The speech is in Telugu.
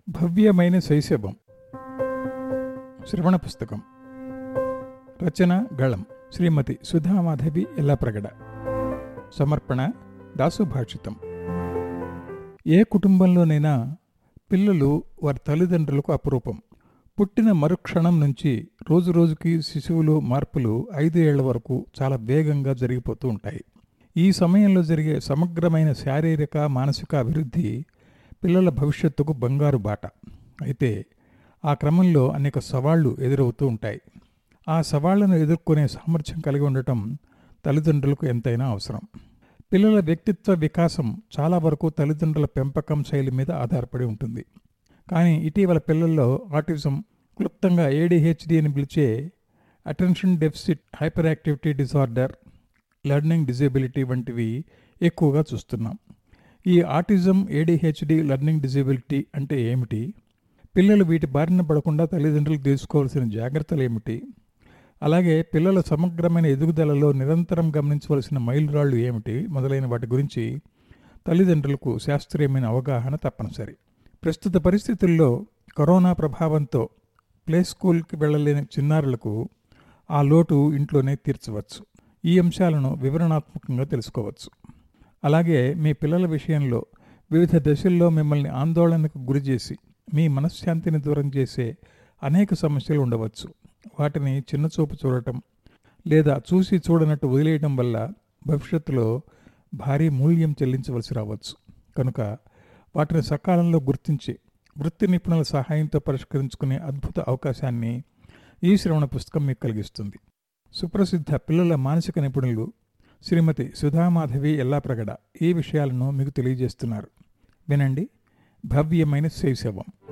భవ్యమైన శైశవం శ్రవణ పుస్తకం రచన గళం శ్రీమతి సుధామాధవి ఎల్లాప్రగడ సమర్పణ దాసుభాషితం ఏ కుటుంబంలోనైనా పిల్లలు వారి తల్లిదండ్రులకు అపురూపం పుట్టిన మరుక్షణం నుంచి రోజు రోజుకి శిశువులో మార్పులు ఐదు ఏళ్ల వరకు చాలా వేగంగా జరిగిపోతూ ఉంటాయి ఈ సమయంలో జరిగే సమగ్రమైన శారీరక మానసిక అభివృద్ధి పిల్లల భవిష్యత్తుకు బంగారు బాట అయితే ఆ క్రమంలో అనేక సవాళ్లు ఎదురవుతూ ఉంటాయి ఆ సవాళ్లను ఎదుర్కొనే సామర్థ్యం కలిగి ఉండటం తల్లిదండ్రులకు ఎంతైనా అవసరం పిల్లల వ్యక్తిత్వ వికాసం చాలా వరకు తల్లిదండ్రుల పెంపకం శైలి మీద ఆధారపడి ఉంటుంది కానీ ఇటీవల పిల్లల్లో ఆటిజం క్లుప్తంగా ఏడిహెచ్డి అని పిలిచే attention deficit hyperactivity disorder learning disability వంటివి ఎక్కువగా చూస్తున్నాం ఈ ఆటిజం ఏడిహెచ్డి లెర్నింగ్ డిజేబిలిటీ అంటే ఏమిటి పిల్లలు వీటి బారిన పడకుండా తల్లిదండ్రులు తీసుకోవాల్సిన జాగ్రత్తలు ఏమిటి అలాగే పిల్లల సమగ్రమైన ఎదుగుదలలో నిరంతరం గమనించవలసిన మైలురాళ్ళు ఏమిటి మొదలైన వాటి గురించి తల్లిదండ్రులకు శాస్త్రీయమైన అవగాహన తప్పనిసరి ప్రస్తుత పరిస్థితుల్లో కరోనా ప్రభావంతో ప్లే స్కూల్కి వెళ్ళలేని చిన్నారులకు ఆ లోటు ఇంట్లోనే తీర్చవచ్చు ఈ అంశాలను వివరణాత్మకంగా తెలుసుకోవచ్చు అలాగే మీ పిల్లల విషయంలో వివిధ దశల్లో మిమ్మల్ని ఆందోళనకు గురిచేసి మీ మనశ్శాంతిని దూరం చేసే అనేక సమస్యలు ఉండవచ్చు వాటిని చిన్నచూపు చూడటం లేదా చూసి చూడనట్టు వదిలేయడం వల్ల భవిష్యత్తులో భారీ మూల్యం చెల్లించవలసి రావచ్చు కనుక వాటిని సకాలంలో గుర్తించి వృత్తి నిపుణుల సహాయంతో పరిష్కరించుకునే అద్భుత అవకాశాన్ని ఈ శ్రవణ పుస్తకం మీకు కలిగిస్తుంది సుప్రసిద్ధ పిల్లల మానసిక నిపుణులు శ్రీమతి సుధామాధవి ఎల్లాప్రగడ ఈ విషయాలను మీకు తెలియజేస్తున్నారు వినండి భవ్యమైన శైశవం